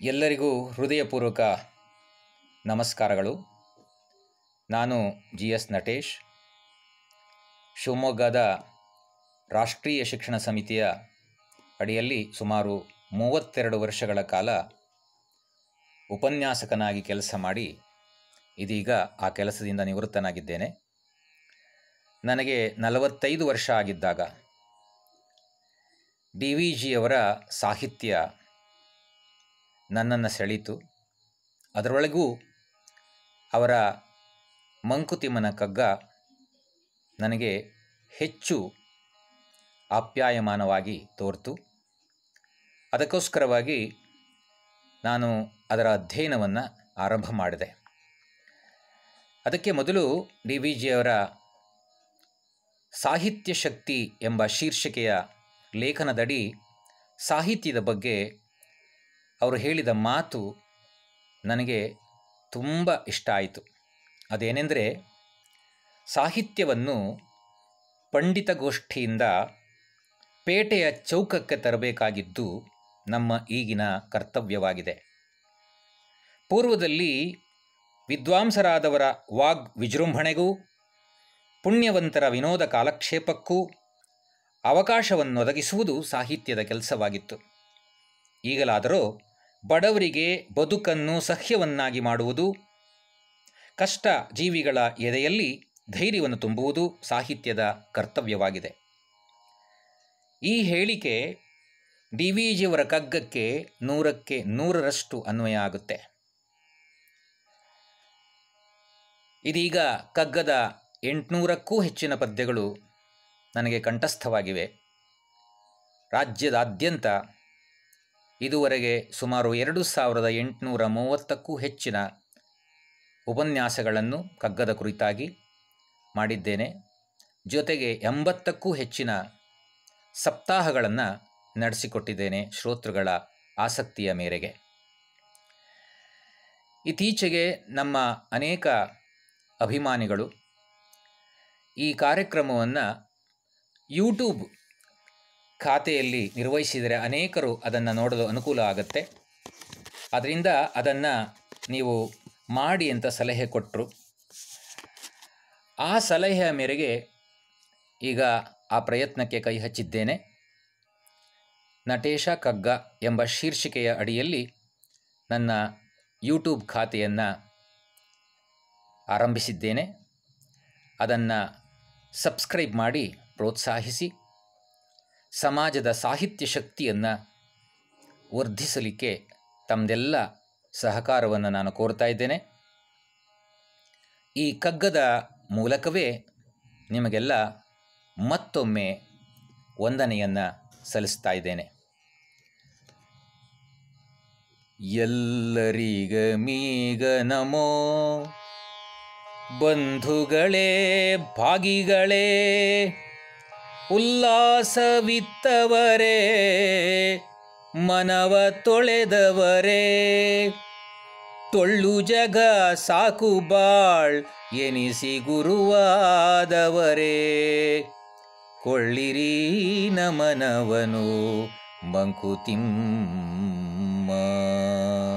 ಎಲ್ಲರಿಗೂ ಹೃದಯಪೂರ್ವಕ ನಮಸ್ಕಾರಗಳು ನಾನು ಜಿ ಎಸ್ ನಟೇಶ್ ಶಿವಮೊಗ್ಗದ ರಾಷ್ಟ್ರೀಯ ಶಿಕ್ಷಣ ಸಮಿತಿಯ ಅಡಿಯಲ್ಲಿ ಸುಮಾರು ಮೂವತ್ತೆರಡು ವರ್ಷಗಳ ಕಾಲ ಉಪನ್ಯಾಸಕನಾಗಿ ಕೆಲಸ ಮಾಡಿ ಇದೀಗ ಆ ಕೆಲಸದಿಂದ ನಿವೃತ್ತನಾಗಿದ್ದೇನೆ ನನಗೆ ನಲವತ್ತೈದು ವರ್ಷ ಆಗಿದ್ದಾಗ ಡಿ ವಿ ಜಿಯವರ ಸಾಹಿತ್ಯ ನನ್ನನ್ನು ಸೆಳೀತು ಅದರೊಳಗೂ ಅವರ ಮಂಕುತಿಮ್ಮನ ಕಗ್ಗ ನನಗೆ ಹೆಚ್ಚು ಆಪ್ಯಾಯಮಾನವಾಗಿ ತೋರ್ತು ಅದಕ್ಕೋಸ್ಕರವಾಗಿ ನಾನು ಅದರ ಅಧ್ಯಯನವನ್ನು ಆರಂಭ ಮಾಡಿದೆ ಅದಕ್ಕೆ ಮೊದಲು ಡಿ ವಿ ಜಿಯವರ ಸಾಹಿತ್ಯ ಶಕ್ತಿ ಎಂಬ ಶೀರ್ಷಿಕೆಯ ಲೇಖನದಡಿ ಸಾಹಿತ್ಯದ ಬಗ್ಗೆ ಅವರು ಹೇಳಿದ ಮಾತು ನನಗೆ ತುಂಬ ಇಷ್ಟ ಆಯಿತು ಅದೇನೆಂದರೆ ಸಾಹಿತ್ಯವನ್ನು ಪಂಡಿತಗೋಷ್ಠಿಯಿಂದ ಪೇಟೆಯ ಚೌಕಕ್ಕೆ ತರಬೇಕಾಗಿದ್ದು ನಮ್ಮ ಈಗಿನ ಕರ್ತವ್ಯವಾಗಿದೆ ಪೂರ್ವದಲ್ಲಿ ವಿದ್ವಾಂಸರಾದವರ ವಾಗ್ ವಿಜೃಂಭಣೆಗೂ ಪುಣ್ಯವಂತರ ವಿನೋದ ಕಾಲಕ್ಷೇಪಕ್ಕೂ ಅವಕಾಶವನ್ನೊದಗಿಸುವುದು ಸಾಹಿತ್ಯದ ಕೆಲಸವಾಗಿತ್ತು ಈಗಲಾದರೂ ಬಡವರಿಗೆ ಬದುಕನ್ನು ಸಹ್ಯವನ್ನಾಗಿ ಮಾಡುವುದು ಕಷ್ಟ ಜೀವಿಗಳ ಎದೆಯಲ್ಲಿ ಧೈರ್ಯವನ್ನು ತುಂಬುವುದು ಸಾಹಿತ್ಯದ ಕರ್ತವ್ಯವಾಗಿದೆ ಈ ಹೇಳಿಕೆ ಡಿ ವಿ ಜಿಯವರ ಕಗ್ಗಕ್ಕೆ ನೂರಕ್ಕೆ ನೂರರಷ್ಟು ಅನ್ವಯ ಆಗುತ್ತೆ ಇದೀಗ ಕಗ್ಗದ ಎಂಟುನೂರಕ್ಕೂ ಹೆಚ್ಚಿನ ಪದ್ಯಗಳು ನನಗೆ ಕಂಠಸ್ಥವಾಗಿವೆ ರಾಜ್ಯದಾದ್ಯಂತ ಇದುವರೆಗೆ ಸುಮಾರು ಎರಡು ಸಾವಿರದ ಎಂಟುನೂರ ಮೂವತ್ತಕ್ಕೂ ಹೆಚ್ಚಿನ ಉಪನ್ಯಾಸಗಳನ್ನು ಕಗ್ಗದ ಕುರಿತಾಗಿ ಮಾಡಿದ್ದೇನೆ ಜೊತೆಗೆ ಎಂಬತ್ತಕ್ಕೂ ಹೆಚ್ಚಿನ ಸಪ್ತಾಹಗಳನ್ನು ನಡೆಸಿಕೊಟ್ಟಿದ್ದೇನೆ ಶ್ರೋತೃಗಳ ಆಸಕ್ತಿಯ ಮೇರೆಗೆ ಇತ್ತೀಚೆಗೆ ನಮ್ಮ ಅನೇಕ ಅಭಿಮಾನಿಗಳು ಈ ಕಾರ್ಯಕ್ರಮವನ್ನು ಯೂಟ್ಯೂಬ್ ಖಾತೆಯಲ್ಲಿ ನಿರ್ವಹಿಸಿದರೆ ಅನೇಕರು ಅದನ್ನು ನೋಡಲು ಅನುಕೂಲ ಆಗುತ್ತೆ ಅದರಿಂದ ಅದನ್ನು ನೀವು ಮಾಡಿ ಅಂತ ಸಲಹೆ ಕೊಟ್ಟರು ಆ ಸಲಹೆಯ ಮೇರೆಗೆ ಈಗ ಆ ಪ್ರಯತ್ನಕ್ಕೆ ಕೈ ಹಚ್ಚಿದ್ದೇನೆ ನಟೇಶ ಕಗ್ಗ ಎಂಬ ಶೀರ್ಷಿಕೆಯ ಅಡಿಯಲ್ಲಿ ನನ್ನ ಯೂಟ್ಯೂಬ್ ಖಾತೆಯನ್ನು ಆರಂಭಿಸಿದ್ದೇನೆ ಅದನ್ನು ಸಬ್ಸ್ಕ್ರೈಬ್ ಮಾಡಿ ಪ್ರೋತ್ಸಾಹಿಸಿ ಸಮಾಜದ ಸಾಹಿತ್ಯ ಶಕ್ತಿಯನ್ನು ವರ್ಧಿಸಲಿಕ್ಕೆ ತಮ್ಮದೆಲ್ಲ ಸಹಕಾರವನ್ನು ನಾನು ಕೋರ್ತಾ ಇದ್ದೇನೆ ಈ ಕಗ್ಗದ ಮೂಲಕವೇ ನಿಮಗೆಲ್ಲ ಮತ್ತೊಮ್ಮೆ ವಂದನೆಯನ್ನು ಸಲ್ಲಿಸ್ತಾ ಇದ್ದೇನೆ ಎಲ್ಲರಿಗ ಮೀಗ ನಮೋ ಬಂಧುಗಳೇ ಭಾಗಿಗಳೇ ಉಲ್ಲಾಸವಿತ್ತವರೇ ಮನವ ತೊಳೆದವರೇ ಟೊಳ್ಳು ಜಗ ಸಾಕು ಬಾಳ್ ಎನಿಸಿ ಗುರುವಾದವರೇ ಕೊಳ್ಳಿರಿ ನಮನವನು ಮಂಕುತಿಮ್ಮ